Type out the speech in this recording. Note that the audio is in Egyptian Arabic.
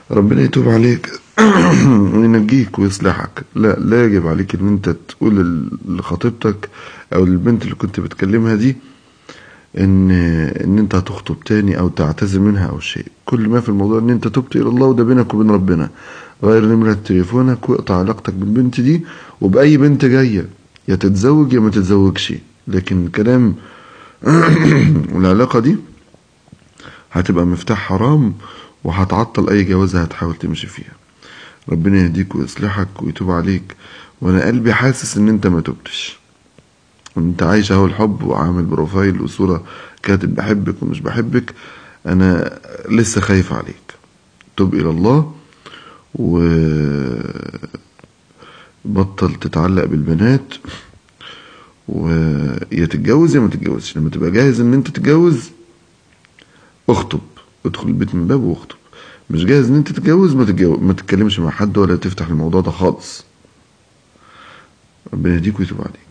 ربنا يتوب عليك وينجيك ويصلحك لا لا يجب عليك ان انت تقول لخطيبتك او للبنت اللي كنت بتكلمها دي ان ان انت هتخطب تاني او تعتذر منها او شيء كل ما في الموضوع ان انت تبت الى الله وده بينك وبين ربنا غير نمرة تليفونك واقطع علاقتك بالبنت دي وبأي بنت جاية يا تتزوج يا ما تتزوجش لكن كلام العلاقة دي هتبقى مفتاح حرام وهتعطل اي جوازة هتحاول تمشي فيها ربنا يهديك ويصلحك ويتوب عليك وانا قلبي حاسس ان انت ما تبتش انت عايش اهو الحب وعامل بروفايل وصورة كاتب بحبك ومش بحبك انا لسه خايف عليك توب الى الله وبطل تتعلق بالبنات ويا تتجوز يا ما تتجوزش لما تبقى جاهز ان انت تتجوز اخطب ادخل البيت من باب واخطب مش جاهز ان انت تتجوز ما تتجوز ما تتكلمش مع حد ولا تفتح الموضوع ده خالص ربنا يهديك ويتوب عليك